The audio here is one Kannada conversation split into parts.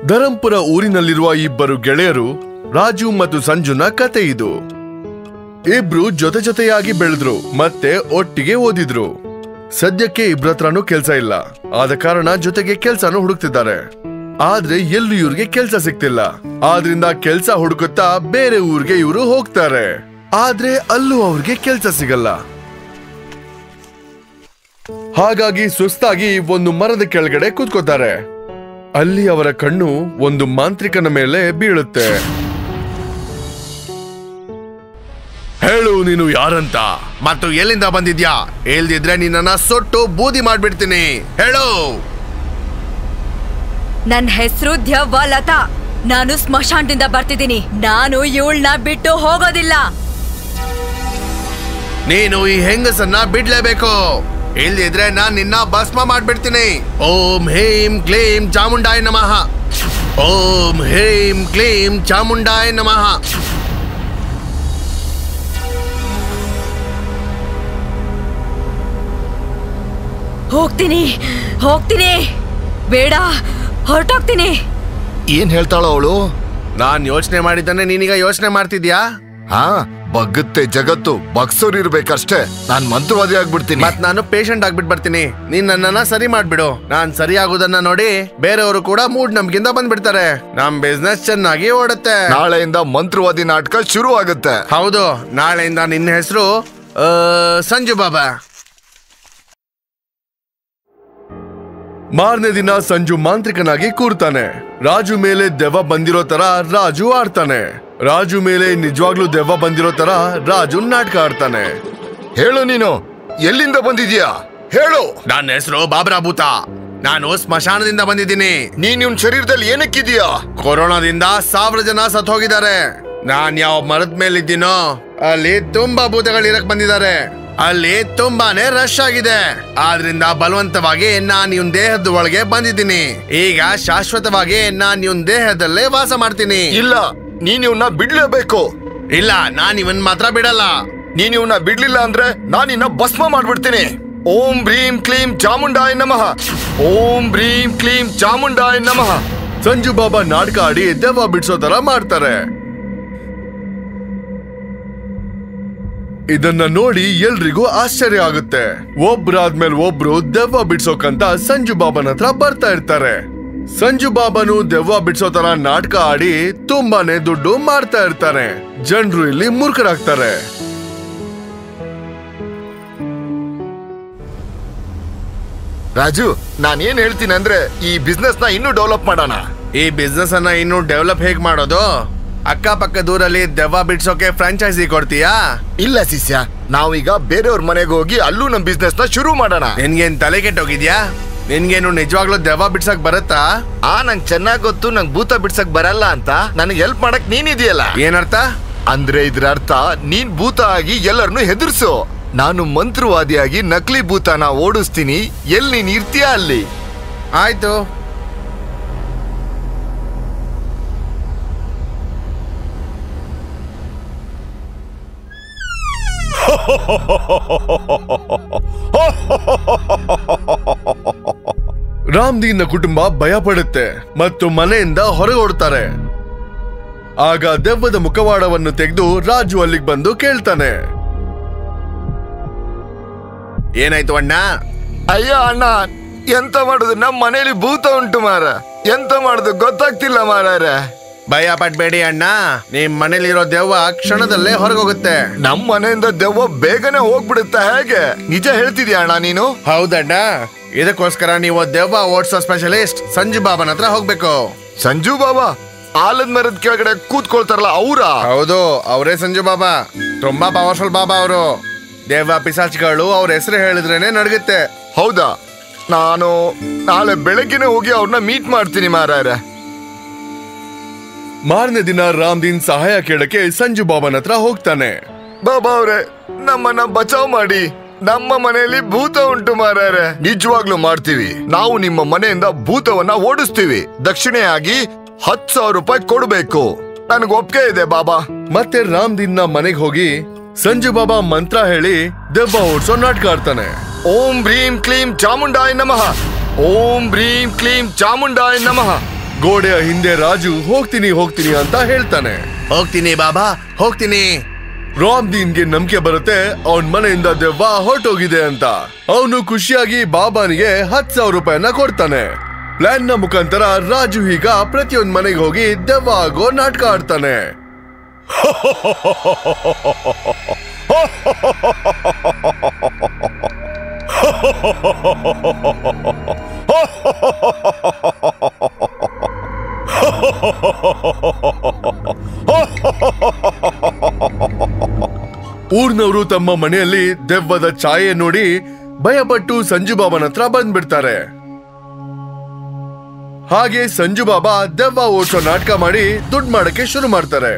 ಧರಂಪುರ ಊರಿನಲ್ಲಿರುವ ಇಬ್ಬರು ಗೆಳೆಯರು ರಾಜು ಮತ್ತು ಸಂಜುನ ಕತೆ ಇದು ಇಬ್ರು ಜೊತೆ ಜೊತೆಯಾಗಿ ಬೆಳೆದ್ರು ಮತ್ತೆ ಒಟ್ಟಿಗೆ ಓದಿದ್ರು ಸದ್ಯಕ್ಕೆ ಇಬ್ರತ್ರನೂ ಕೆಲ್ಸ ಇಲ್ಲ ಆದ ಕಾರಣ ಜೊತೆಗೆ ಕೆಲ್ಸನೂ ಹುಡುಕ್ತಿದ್ದಾರೆ ಆದ್ರೆ ಎಲ್ಲೂ ಇವ್ರಿಗೆ ಕೆಲ್ಸ ಸಿಗ್ತಿಲ್ಲ ಆದ್ರಿಂದ ಕೆಲ್ಸ ಹುಡುಕುತ್ತಾ ಬೇರೆ ಊರಿಗೆ ಇವರು ಹೋಗ್ತಾರೆ ಆದ್ರೆ ಅಲ್ಲೂ ಅವ್ರಿಗೆ ಕೆಲ್ಸ ಸಿಗಲ್ಲ ಹಾಗಾಗಿ ಸುಸ್ತಾಗಿ ಒಂದು ಮರದ ಕೆಳಗಡೆ ಕೂತ್ಕೋತಾರೆ ಅಲ್ಲಿ ಅವರ ಕಣ್ಣು ಒಂದು ಮಾಂತ್ರಿಕನ ಮೇಲೆ ಬೀಳುತ್ತೆ ಹೇಳು ನೀನು ಯಾರಂತ ಮತ್ತು ಎಲ್ಲಿಂದ ಬಂದಿದ್ಯಾ ಹೇಳ್ದಿದ್ರೆ ನಿನ್ನನ್ನ ಸೊಟ್ಟು ಬೂದಿ ಮಾಡ್ಬಿಡ್ತೀನಿ ಹೇಳು ನನ್ ಹೆಸರು ದ್ಯವ್ವ ಲತಾ ನಾನು ಸ್ಮಶಾನದಿಂದ ಬರ್ತಿದ್ದೀನಿ ನಾನು ಇವಳನ್ನ ಬಿಟ್ಟು ಹೋಗೋದಿಲ್ಲ ನೀನು ಈ ಹೆಂಗಸನ್ನ ಬಿಡ್ಲೇಬೇಕು ಇಲ್ದಿದ್ರೆ ನಾನ್ ನಿನ್ನ ಭಸ್ಮ ಮಾಡ್ಬಿಡ್ತೀನಿ ಓಂ ಹೇಂ ಕ್ಲೀಂ ಚಾಮುಂಡಾಯ ನಮಃ ಓಂ ಹೇಂ ಕ್ಲೀಂ ಚಾಮುಂಡಾಯ ನಮಃ ಹೋಗ್ತೀನಿ ಹೋಗ್ತೀನಿ ಬೇಡ ಹೊರಟೋಗ್ತೀನಿ ಏನ್ ಹೇಳ್ತಾಳ ಅವಳು ನಾನ್ ಯೋಚನೆ ಮಾಡಿದ್ದಾನೆ ನೀನೀಗ ಯೋಚನೆ ಮಾಡ್ತಿದ್ಯಾ ಹಾ ಬಗ್ಗುತ್ತೆ ಜಗತ್ತು ಬಗ್ಸೋರ್ ಇರ್ಬೇಕಷ್ಟೇ ನಾನ್ ಮಂತ್ರವಾದಿ ಆಗ್ಬಿಡ್ತೀನಿ ಮತ್ ನಾನು ಪೇಷಂಟ್ ಆಗ್ಬಿಟ್ ಬರ್ತೀನಿ ನೀನ್ ನನ್ನನ್ನ ಸರಿ ಮಾಡ್ಬಿಡು ನಾನ್ ಸರಿ ಆಗೋದನ್ನ ನೋಡಿ ಬೇರೆಯವರು ಕೂಡ ಮೂಡ್ ನಂಬಿಕೆಯಿಂದ ಬಂದ್ಬಿಡ್ತಾರೆ ನಮ್ ಬಿಸ್ನೆಸ್ ಚೆನ್ನಾಗಿ ಓಡುತ್ತೆ ನಾಳೆಯಿಂದ ಮಂತ್ರವಾದಿ ನಾಟಕ ಶುರು ಆಗುತ್ತೆ ಹೌದು ನಾಳೆಯಿಂದ ನಿನ್ನ ಹೆಸರು ಸಂಜು ಬಾಬಾ ಮಾರನೇ ದಿನ ಸಂಜು ಮಾಂತ್ರಿಕನಾಗಿ ಕೂರ್ತಾನೆ ರಾಜು ಮೇಲೆ ದೆವ್ವ ಬಂದಿರೋ ತರ ರಾಜು ಆಡ್ತಾನೆ ರಾಜು ಮೇಲೆ ನಿಜವಾಗ್ಲೂ ದೆವ್ವ ಬಂದಿರೋ ತರ ರಾಜು ನಾಟಕ ಆಡ್ತಾನೆ ಹೇಳು ನೀನು ಎಲ್ಲಿಂದ ಬಂದಿದ್ಯಾ ಹೇಳು ನನ್ನ ಹೆಸರು ಬಾಬ್ರಾ ಭೂತ ನಾನು ಸ್ಮಶಾನದಿಂದ ಬಂದಿದ್ದೀನಿ ನೀನ್ ಇವ್ನ್ ಶರೀರದಲ್ಲಿ ಏನಕ್ಕಿದ್ಯಾ ಕೊರೋನಾದಿಂದ ಸಾವಿರ ಜನ ಸತ್ ಹೋಗಿದ್ದಾರೆ ನಾನ್ ಯಾವ ಮರದ ಮೇಲಿದ್ದೀನೋ ಅಲ್ಲಿ ತುಂಬಾ ಭೂತಗಳಿರಕ್ ಬಂದಿದ್ದಾರೆ ಅಲ್ಲಿ ತುಂಬಾನೇ ರಶ್ ಆಗಿದೆ ಆದ್ರಿಂದ ಬಲವಂತವಾಗಿ ನಾನ್ ಇವನ್ ದೇಹದ ಒಳಗೆ ಬಂದಿದ್ದೀನಿ ಈಗ ಶಾಶ್ವತವಾಗಿ ನಾನ್ ಇವನ್ ದೇಹದಲ್ಲೇ ವಾಸ ಮಾಡ್ತೀನಿ ಇಲ್ಲ ನೀನ್ ಇವ್ನ ಬಿಡ್ಲೇಬೇಕು ಇಲ್ಲ ನಾನ್ ಇವನ್ ಮಾತ್ರ ಬಿಡಲ್ಲ ನೀನ್ ಇವ್ನ ಬಿಡ್ಲಿಲ್ಲ ಅಂದ್ರೆ ನಾನ್ ಇನ್ನ ಭಸ್ಮ ಮಾಡ್ಬಿಡ್ತೀನಿ ಓಂ ಭ್ರೀಂ ಕ್ಲೀಂ ಚಾಮುಂಡಾಯ ನಮಃ ಓಂ ಭ್ರೀಂ ಕ್ಲೀಂ ಚಾಮುಂಡಾಯ ನಮಃ ಸಂಜು ಬಾಬಾ ನಾಟಕ ಆಡಿ ದೆವ್ವ ಬಿಡ್ಸೋ ತರ ಮಾಡ್ತಾರೆ ಇದನ್ನ ನೋಡಿ ಎಲ್ರಿಗೂ ಆಶ್ಚರ್ಯ ಆಗುತ್ತೆ ಒಬ್ರಾದ್ಮೇಲೆ ಒಬ್ರು ದೆವ್ವ ಬಿಡ್ಸೋಕಂತ ಸಂಜು ಬಾಬನ ಹತ್ರ ಬರ್ತಾ ಇರ್ತಾರೆ ಸಂಜು ಬಾಬನು ದೆವ್ವ ಬಿಡ್ಸೋ ತರ ನಾಟಕ ಆಡಿ ತುಂಬಾನೇ ದುಡ್ಡು ಮಾಡ್ತಾ ಇರ್ತಾನೆ ಜನರು ಇಲ್ಲಿ ಮೂರ್ಖರಾಗ್ತಾರೆ ರಾಜು ನಾನ್ ಏನ್ ಹೇಳ್ತೀನಿ ಅಂದ್ರೆ ಈ ಬಿಸ್ನೆಸ್ ನ ಇನ್ನೂ ಡೆವಲಪ್ ಮಾಡೋಣ ಈ ಬಿಸ್ನೆಸ್ ಅನ್ನ ಇನ್ನು ಡೆವಲಪ್ ಹೇಗ್ ಮಾಡೋದು ಅಕ್ಕಪಕ್ಕ ದೂರಲ್ಲಿ ದೆವ್ವ ಬಿಡ್ಸೋಕೆ ಫ್ರಾಂಚೈಸಿ ಕೊಡ್ತೀಯಾ ಇಲ್ಲ ಶಿಷ್ಯ ನಾವೀಗ ಬೇರೆಯವ್ರ ಮನೆಗೆ ಹೋಗಿ ಅಲ್ಲೂ ನಮ್ ಬಿಸ್ನೆಸ್ ನ ಶುರು ಮಾಡೋಣ ನಿನ್ಗೇನ್ ತಲೆ ಕೆಟ್ಟೋಗಿದ್ಯಾ ನಿನ್ಗೇನು ನಿಜವಾಗ್ಲೂ ದೆವ್ವ ಬಿಡ್ಸಕ್ ಬರುತ್ತಾ ಆ ನಂಗ್ ಚೆನ್ನಾಗ್ ಗೊತ್ತು ನಂಗ್ ಭೂತ ಬಿಡ್ಸಕ್ ಬರಲ್ಲ ಅಂತ ನನಗೆ ಹೆಲ್ಪ್ ಮಾಡಕ್ ನೀನಿದೆಯಲ್ಲ ಏನರ್ಥ ಅಂದ್ರೆ ಇದ್ರ ಅರ್ಥ ನೀನ್ ಭೂತ ಆಗಿ ಎಲ್ಲರನ್ನು ಹೆದರ್ಸು ನಾನು ಮಂತ್ರವಾದಿಯಾಗಿ ನಕಲಿ ಭೂತನ ಓಡಿಸ್ತೀನಿ ಎಲ್ಲಿ ನೀನ್ ಇರ್ತೀಯ ಅಲ್ಲಿ ಆಯ್ತು ರಾಮ್ದೀನ್ನ ಕುಟುಂಬ ಭಯ ಪಡುತ್ತೆ ಮತ್ತು ಮನೆಯಿಂದ ಹೊರಗೆ ಓಡ್ತಾರೆ ಆಗ ದೆವ್ವದ ಮುಖವಾಡವನ್ನು ತೆಗೆದು ರಾಜು ಅಲ್ಲಿಗೆ ಬಂದು ಕೇಳ್ತಾನೆ ಏನಾಯ್ತು ಅಣ್ಣ ಅಯ್ಯೋ ಅಣ್ಣ ಎಂತ ಮಾಡುದು ನಮ್ ಮನೇಲಿ ಭೂತ ಉಂಟು ಮಾರ ಎಂತ ಮಾಡುದು ಗೊತ್ತಾಗ್ತಿಲ್ಲ ಮಾರಾರೆ ಭಯ ಪಡ್ಬೇಡಿ ಅಣ್ಣ ನಿಮ್ ಮನೇಲಿರೋ ದೆವ್ವ ಕ್ಷಣದಲ್ಲೇ ಹೊರಗೋಗುತ್ತೆ ನಮ್ ಮನೆಯಿಂದ ದೆವ್ವ ಬೇಗನೆ ಹೋಗ್ಬಿಡುತ್ತ ಹೇಗೆ ನಿಜ ಹೇಳ್ತಿದ್ಯಾ ಅಣ್ಣ ನೀನು ಹೌದಣ್ಣ ಇದಕ್ಕೋಸ್ಕರ ನೀವು ದೆವ್ವ ಓಡಿಸೋ ಸ್ಪೆಷಲಿಸ್ಟ್ ಸಂಜು ಬಾಬನ ಹತ್ರ ಹೋಗ್ಬೇಕು ಸಂಜು ಬಾಬಾ ಆಲದ ಮರದ ಕೆಳಗಡೆ ಕೂತ್ಕೊಳ್ತಾರಲ್ಲ ಅವ್ರ ಹೌದು ಅವರೇ ಸಂಜು ಬಾಬಾ ತುಂಬಾ ಪವರ್ಫುಲ್ ಬಾಬಾ ಅವರು ದೆವ್ವ ಪಿಸಾಚಿಗಳು ಅವ್ರ ಹೆಸರು ಹೇಳಿದ್ರೇನೆ ನಡಗುತ್ತೆ ಹೌದಾ ನಾನು ನಾಳೆ ಬೆಳಗ್ಗೆನೆ ಹೋಗಿ ಅವ್ರನ್ನ ಮೀಟ್ ಮಾಡ್ತೀನಿ ಮಾರಾರೆ ಮಾರನೇ ದಿನ ರಾಮ್ದೀನ್ ಸಹಾಯ ಕೇಳಕ್ಕೆ ಸಂಜು ಬಾಬನ ಹತ್ರ ಹೋಗ್ತಾನೆ ಬಾಬಾ ಅವ್ರೆ ನಮ್ಮನ್ನ ಬಚಾವ್ ಮಾಡಿ ನಮ್ಮ ಮನೆಯಲ್ಲಿ ಭೂತ ಉಂಟು ಮಾರಾರೆ ನಿಜವಾಗ್ಲೂ ಮಾಡ್ತೀವಿ ನಾವು ನಿಮ್ಮ ಮನೆಯಿಂದ ಭೂತವನ್ನ ಓಡಿಸ್ತೀವಿ ದಕ್ಷಿಣೆಯಾಗಿ ಹತ್ತು ಸಾವಿರ ರೂಪಾಯಿ ಕೊಡ್ಬೇಕು ನನಗೆ ಒಪ್ಪಿಗೆ ಇದೆ ಬಾಬಾ ಮತ್ತೆ ರಾಮ್ದೀನ್ ನ ಮನೆಗೆ ಹೋಗಿ ಸಂಜು ಬಾಬಾ ಮಂತ್ರ ಹೇಳಿ ದೆವ್ವ ಓಡಿಸೋ ನಾಟಕ ಆಡ್ತಾನೆ ಓಂ ಭ್ರೀಂ ಕ್ಲೀಂ ಚಾಮುಂಡಾಯ ನಮಃ ಓಂ ಭ್ರೀಂ ಕ್ಲೀಂ ಚಾಮುಂಡಾಯ ನಮಃ ಗೋಡೆಯ ಹಿಂದೆ ರಾಜು ಹೋಗ್ತೀನಿ ಹೋಗ್ತೀನಿ ಅಂತ ಹೇಳ್ತಾನೆ ಹೋಗ್ತೀನಿ ಬಾಬಾ ಹೋಗ್ತೀನಿ ರಾಮ್ದೀನ್ಗೆ ನಂಬಿಕೆ ಬರುತ್ತೆ ಅವನ್ ಮನೆಯಿಂದ ದೆವ್ವ ಹೊರಟೋಗಿದೆ ಅಂತ ಅವನು ಖುಷಿಯಾಗಿ ಬಾಬಾನಿಗೆ ಹತ್ ಸಾವಿರ ರೂಪಾಯಿನ ಕೊಡ್ತಾನೆ ಪ್ಲಾನ್ ನ ಮುಖಾಂತರ ರಾಜು ಈಗ ಪ್ರತಿಯೊಂದ್ ಮನೆಗೆ ಹೋಗಿ ದೆವ್ವ ಆಗೋ ನಾಟಕ ಆಡ್ತಾನೆ ಊರ್ನವರು ತಮ್ಮ ಮನೆಯಲ್ಲಿ ದೆವ್ವದ ಛಾಯೆ ನೋಡಿ ಭಯಪಟ್ಟು ಸಂಜು ಬಾಬಾನ ಹತ್ರ ಬಂದ್ಬಿಡ್ತಾರೆ ಹಾಗೆ ಸಂಜು ಬಾಬಾ ದೆವ್ವ ಓಡಿಸೋ ನಾಟಕ ಮಾಡಿ ದುಡ್ಡು ಮಾಡಕ್ಕೆ ಶುರು ಮಾಡ್ತಾರೆ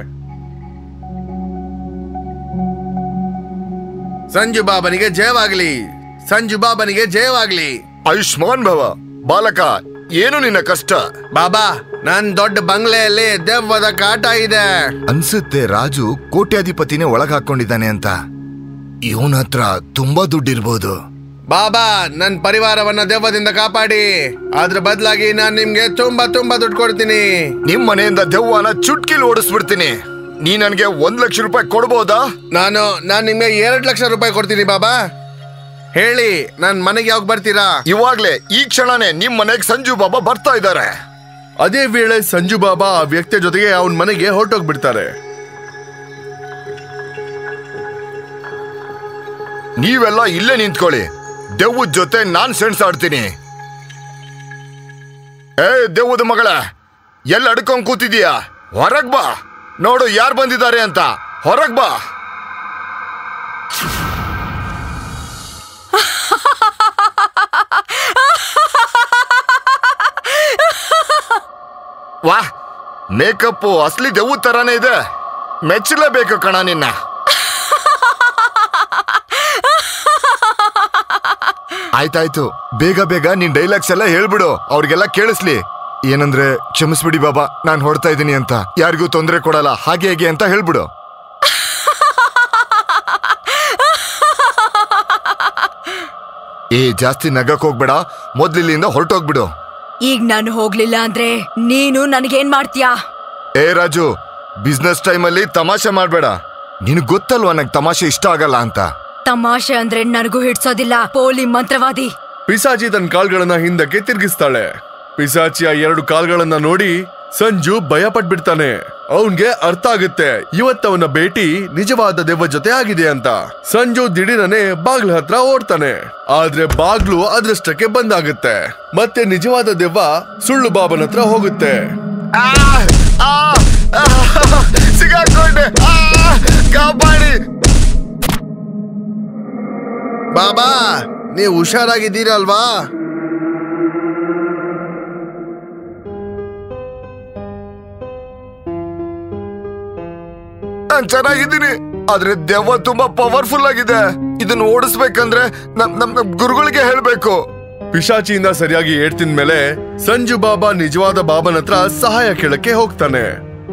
ಸಂಜು ಬಾಬನಿಗೆ ಜಯವಾಗ್ಲಿ ಸಂಜು ಬಾಬನಿಗೆ ಜಯವಾಗ್ಲಿ ಆಯುಷ್ಮಾನ್ ಭವ ಬಾಲಕ ಏನು ನಿನ್ನ ಕಷ್ಟ ಬಾಬಾ ನನ್ ದೊಡ್ಡ ಬಂಗ್ಲೆಯಲ್ಲಿ ದೆವ್ವದ ಕಾಟ ಇದೆ ಅನ್ಸುತ್ತೆ ರಾಜು ಕೋಟ್ಯಾಧಿಪತಿನೇ ಒಳಗ್ ಹಾಕೊಂಡಿದ್ದಾನೆ ಅಂತ ಇವನ ಹತ್ರ ತುಂಬಾ ದುಡ್ಡಿರ್ಬೋದು ಬಾಬಾ ನನ್ ಪರಿವಾರವನ್ನ ದೆವ್ವದಿಂದ ಕಾಪಾಡಿ ಅದ್ರ ಬದಲಾಗಿ ನಾನ್ ನಿಮ್ಗೆ ತುಂಬಾ ತುಂಬಾ ದುಡ್ಡು ಕೊಡ್ತೀನಿ ನಿಮ್ ಮನೆಯಿಂದ ದೆವ್ವನ ಚುಟ್ಕಿಲ್ ಓಡಿಸ್ಬಿಡ್ತೀನಿ ನೀ ನನ್ಗೆ ಒಂದ್ ಲಕ್ಷ ರೂಪಾಯಿ ಕೊಡ್ಬೋದಾ ನಾನು ನಾನ್ ನಿಮ್ಗೆ ಎರಡ್ ಲಕ್ಷ ರೂಪಾಯಿ ಕೊಡ್ತೀನಿ ಬಾಬಾ ಹೇಳಿ ನನ್ ಮನೆಗೆ ಯಾವಾಗ ಬರ್ತೀರಾ ಇವಾಗ್ಲೇ ಈ ಕ್ಷಣನೇ ನಿಮ್ ಮನೆಗ್ ಸಂಜು ಬಾಬಾ ಬರ್ತಾ ಇದ್ದಾರೆ ಅದೇ ವೇಳೆ ಸಂಜು ಬಾಬಾ ಆ ವ್ಯಕ್ತಿಯ ಜೊತೆಗೆ ಅವನ ಮನೆಗೆ ಹೊರಟೋಗ್ಬಿಡ್ತಾರೆ ನೀವೆಲ್ಲ ಇಲ್ಲೇ ನಿಂತ್ಕೊಳ್ಳಿ ದೆವ್ವದ ಜೊತೆ ನಾನ್ ಸೆಣಸ್ ಆಡ್ತೀನಿ ಏ ದೆವ್ವದ ಮಗಳ ಎಲ್ಲ ಅಡ್ಕೊಂಡ್ ಕೂತಿದೀಯಾ ಹೊರಗ್ ಬಾ ನೋಡು ಯಾರು ಬಂದಿದ್ದಾರೆ ಅಂತ ಹೊರಗ್ ಬಾ ವಾ ಮೇಕಪ್ ಅಸ್ಲಿ ದೆವ್ವದ ತರಾನೇ ಇದೆ ಮೆಚ್ಚಲೇಬೇಕು ಕಣ ನಿನ್ನ ಆಯ್ತಾಯ್ತು ಬೇಗ ಬೇಗ ನಿನ್ ಡೈಲಾಗ್ಸ್ ಎಲ್ಲ ಹೇಳ್ಬಿಡು ಅವ್ರಿಗೆಲ್ಲ ಕೇಳಿಸ್ಲಿ ಏನಂದ್ರೆ ಕ್ಷಮಿಸ್ಬಿಡಿ ಬಾಬಾ ನಾನ್ ಹೊಡ್ತಾ ಇದ್ದೀನಿ ಅಂತ ಯಾರಿಗೂ ತೊಂದರೆ ಕೊಡಲ್ಲ ಹಾಗೆ ಹೇಗೆ ಅಂತ ಹೇಳ್ಬಿಡು ಏ ಜಾಸ್ತಿ ನಗಕ್ ಹೋಗ್ಬೇಡ ಮೊದ್ಲಿಲ್ಲಿಂದ ಹೊರಟೋಗ್ಬಿಡು ಈಗ ನಾನು ಹೋಗ್ಲಿಲ್ಲ ಅಂದ್ರೆ ನೀನು ನನಗೇನ್ ಮಾಡ್ತೀಯಾ ಏ ರಾಜು ಬಿಸ್ನೆಸ್ ಟೈಮಲ್ಲಿ ತಮಾಷೆ ಮಾಡ್ಬೇಡ ನಿನಗ್ ಗೊತ್ತಲ್ವಾ ನಂಗೆ ತಮಾಷೆ ಇಷ್ಟ ಆಗಲ್ಲ ಅಂತ ತಮಾಷೆ ಅಂದ್ರೆ ನನಗೂ ಹಿಡ್ಸೋದಿಲ್ಲ ಪೋಲಿ ಮಂತ್ರವಾದಿ ಪಿಸಾಚಿ ತನ್ನ ಕಾಲ್ಗಳನ್ನ ಹಿಂದಕ್ಕೆ ತಿರುಗಿಸ್ತಾಳೆ ಪಿಸಾಚಿಯ ಎರಡು ಕಾಲ್ಗಳನ್ನ ನೋಡಿ ಸಂಜು ಭಯ ಪಟ್ಬಿಡ್ತಾನೆ ಅವನ್ಗೆ ಅರ್ಥ ಆಗುತ್ತೆ ಇವತ್ತವನ ಭೇಟಿ ನಿಜವಾದ ದೆವ್ವ ಜೊತೆ ಆಗಿದೆ ಅಂತ ಸಂಜು ದಿಢೀರನೆ ಬಾಗ್ಲ ಹತ್ರ ಓಡ್ತಾನೆ ಆದ್ರೆ ಬಾಗ್ಲು ಅದೃಷ್ಟಕ್ಕೆ ಬಂದಾಗುತ್ತೆ ಮತ್ತೆ ನಿಜವಾದ ದೆವ್ವ ಸುಳ್ಳು ಬಾಬನ ಹತ್ರ ಹೋಗುತ್ತೆ ಆ, ಆ, ಆ, ಸಿಗಾಕೊಂಡೆ ಆ, ಕಾಪಾಡಿ ಬಾಬಾ ನೀವು ಹುಷಾರಾಗಿದ್ದೀರಲ್ವಾ ನಾನ್ ಚೆನ್ನಾಗಿದ್ದೀನಿ ಆದ್ರೆ ದೆವ್ವ ತುಂಬಾ ಪವರ್ಫುಲ್ ಆಗಿದೆ ಇದನ್ನ ಓಡಿಸ್ಬೇಕಂದ್ರೆ ನಮ್ ನಮ್ ನಮ್ ಗುರುಗಳಿಗೆ ಹೇಳ್ಬೇಕು ಪಿಶಾಚಿಯಿಂದ ಸರಿಯಾಗಿ ಏಡ್ತಿದ ಮೇಲೆ ಸಂಜು ಬಾಬಾ ನಿಜವಾದ ಬಾಬನ ಹತ್ರ ಸಹಾಯ ಕೇಳಕ್ಕೆ ಹೋಗ್ತಾನೆ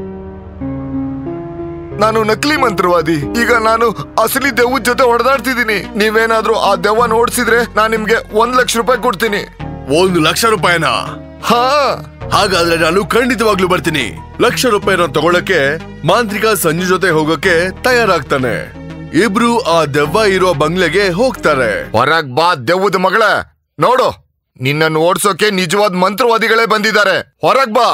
ನಾನು ನಕಲಿ ಮಂತ್ರವಾದಿ ಈಗ ನಾನು ಅಸಲಿ ದೆವ್ವದ ಜೊತೆ ಹೊಡೆದಾಡ್ತಿದ್ದೀನಿ ನೀವೇನಾದ್ರೂ ಆ ದೆವ್ವನ ಓಡಿಸಿದ್ರೆ ನಾನ್ ನಿಮ್ಗೆ ಒಂದ್ ಲಕ್ಷ ರೂಪಾಯಿ ಕೊಡ್ತೀನಿ ಒಂದು ಲಕ್ಷ ರೂಪಾಯಿನ ಹಾ ಹಾಗಾದ್ರೆ ನಾನು ಖಂಡಿತವಾಗ್ಲೂ ಬರ್ತೀನಿ ಲಕ್ಷ ರೂಪಾಯಿನ ತಗೊಳಕ್ಕೆ ಮಾಂತ್ರಿಕ ಸಂಜು ಜೊತೆ ಹೋಗಕ್ಕೆ ತಯಾರಾಗ್ತಾನೆ ಇಬ್ರು ಆ ದೆವ್ವ ಇರೋ ಬಂಗ್ಲೆಗೆ ಹೋಗ್ತಾರೆ ಹೊರಗ್ ಬಾ ದೆವ್ವದ ಮಗಳ ನೋಡು ನಿನ್ನನ್ನು ಓಡ್ಸೋಕೆ ನಿಜವಾದ ಮಂತ್ರವಾದಿಗಳೇ ಬಂದಿದ್ದಾರೆ ಹೊರಗ್ ಬಾ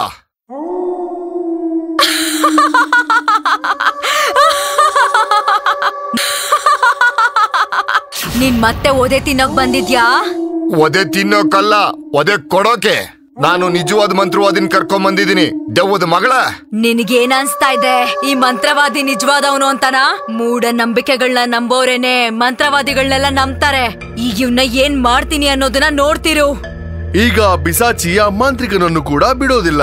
ನೀನ್ ಮತ್ತೆ ಓದೆ ತಿನ್ನೋಕ್ ಬಂದಿದ್ಯಾ ಒದೆ ತಿನ್ನೋಕಲ್ಲ ಒದೆ ಕೊಡೋಕೆ ನಾನು ನಿಜವಾದ ಮಂತ್ರವಾದಿನ ಕರ್ಕೊಂಡ್ ಬಂದಿದ್ದೀನಿ ದೆವ್ವದ ಮಗಳ ನಿನಗೇನ್ ಅನ್ಸ್ತಾ ಇದೆ ಈ ಮಂತ್ರವಾದಿ ನಿಜವಾದವನು ಅಂತನಾ ಮೂಢ ನಂಬಿಕೆಗಳನ್ನ ನಂಬೋರೇನೆ ಮಂತ್ರವಾದಿಗಳನ್ನೆಲ್ಲ ನಂಬ್ತಾರೆ ಈಗ ಇವ್ನ ಏನ್ ಮಾಡ್ತೀನಿ ಅನ್ನೋದನ್ನ ನೋಡ್ತಿರು ಈಗ ಪಿಸಾಚಿ ಆ ಮಾಂತ್ರಿಕನನ್ನು ಕೂಡ ಬಿಡೋದಿಲ್ಲ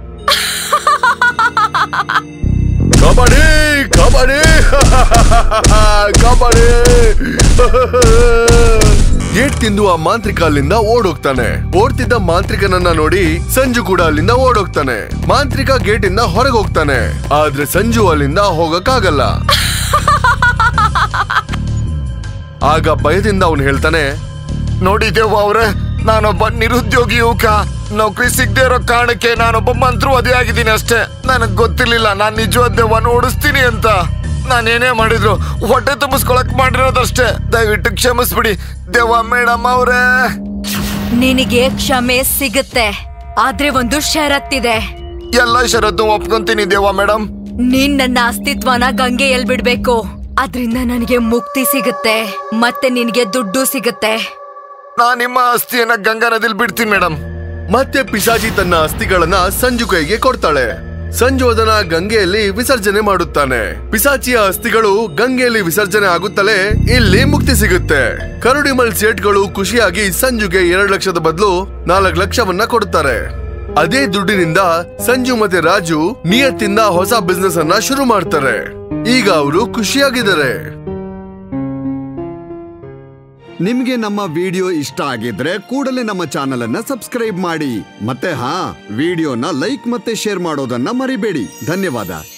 ಕಬಡ್ಡಿ ಕಬಡ್ಡಿ ಕಬಡ್ಡಿ ಏಟ್ ತಿಂದು ಆ ಮಾಂತ್ರಿಕ ಅಲ್ಲಿಂದ ಓಡೋಗ್ತಾನೆ ಓಡ್ತಿದ್ದ ಮಾಂತ್ರಿಕನನ್ನ ನೋಡಿ ಸಂಜು ಕೂಡ ಅಲ್ಲಿಂದ ಓಡೋಗ್ತಾನೆ ಮಾಂತ್ರಿಕ ಗೇಟ್ ಇಂದ ಹೊರಗೆ ಹೋಗ್ತಾನೆ ಆದ್ರೆ ಸಂಜು ಅಲ್ಲಿಂದ ಹೋಗಕ್ಕಾಗಲ್ಲ ಆಗ ಭಯದಿಂದ ಅವನು ಹೇಳ್ತಾನೆ ನೋಡಿ ದೇವ ಅವ್ರೆ ನಾನೊಬ್ಬ ನಿರುದ್ಯೋಗಿ ಯುವಕ ನೌಕರಿ ಸಿಗದೆ ಇರೋ ಕಾರಣಕ್ಕೆ ನಾನೊಬ್ಬ ಮಂತ್ರವಾದಿ ಆಗಿದ್ದೀನಿ ಅಷ್ಟೇ ನನಗ್ ಗೊತ್ತಿರ್ಲಿಲ್ಲ ನಾನ್ ನಿಜವಾದ ದೆವ್ವನ ಓಡಿಸ್ತೀನಿ ಅಂತ ನಾನೇನೇ ಮಾಡಿದ್ರು ಹೊಟ್ಟೆ ತುಂಬಿಸ್ಕೊಳಕ್ ಮಾಡಿರೋದಷ್ಟೇ ದಯವಿಟ್ಟು ಕ್ಷಮಿಸ್ಬಿಡಿ ದೆವ್ವ ಮೇಡಮ್ ಅವ್ರೇ ನಿನಗೆ ಕ್ಷಮೆ ಸಿಗುತ್ತೆ ಆದ್ರೆ ಒಂದು ಷರತ್ತಿದೆ ಎಲ್ಲ ಷರತ್ತು ಒಪ್ಕೊಂತೀನಿ ದೇವ ಮೇಡಮ್ ನೀನ್ ನನ್ನ ಅಸ್ತಿತ್ವನ ಗಂಗೆಯಲ್ಲಿ ಬಿಡ್ಬೇಕು ಅದ್ರಿಂದ ನನಗೆ ಮುಕ್ತಿ ಸಿಗುತ್ತೆ ಮತ್ತೆ ನಿನಗೆ ದುಡ್ಡು ಸಿಗುತ್ತೆ ನಾ ನಿಮ್ಮ ಆಸ್ತಿಯನ್ನ ಗಂಗಾ ನದಿಲ್ ಬಿಡ್ತೀನಿ ಮೇಡಮ್ ಮತ್ತೆ ಪಿಶಾಚಿ ತನ್ನ ಅಸ್ಥಿಗಳನ್ನ ಸಂಜು ಕೈಗೆ ಕೊಡ್ತಾಳೆ ಸಂಜು ಅದನ್ನ ಗಂಗೆಯಲ್ಲಿ ವಿಸರ್ಜನೆ ಮಾಡುತ್ತಾನೆ ಪಿಸಾಚಿಯ ಅಸ್ಥಿಗಳು ಗಂಗೆಯಲ್ಲಿ ವಿಸರ್ಜನೆ ಆಗುತ್ತಲೇ ಇಲ್ಲಿ ಮುಕ್ತಿ ಸಿಗುತ್ತೆ ಕರುಡಿಮಲ್ ಸೇಟ್ಗಳು ಖುಷಿಯಾಗಿ ಸಂಜುಗೆ ಎರಡು ಲಕ್ಷದ ಬದಲು ನಾಲ್ಕು ಲಕ್ಷವನ್ನ ಕೊಡುತ್ತಾರೆ ಅದೇ ದುಡ್ಡಿನಿಂದ ಸಂಜು ಮತ್ತೆ ರಾಜು ನಿಯತ್ತಿಂದ ಹೊಸ ಬಿಸ್ನೆಸ್ ಅನ್ನ ಶುರು ಮಾಡ್ತಾರೆ ಈಗ ಅವರು ಖುಷಿಯಾಗಿದ್ದಾರೆ ನಿಮ್ಗೆ ನಮ್ಮ ವಿಡಿಯೋ ಇಷ್ಟ ಆಗಿದ್ರೆ ಕೂಡಲೇ ನಮ್ಮ ಚಾನೆಲ್ ಅನ್ನ ಸಬ್ಸ್ಕ್ರೈಬ್ ಮಾಡಿ ಮತ್ತೆ ಹಾ ವಿಡಿಯೋನ ಲೈಕ್ ಮತ್ತೆ ಶೇರ್ ಮಾಡೋದನ್ನ ಮರಿಬೇಡಿ ಧನ್ಯವಾದ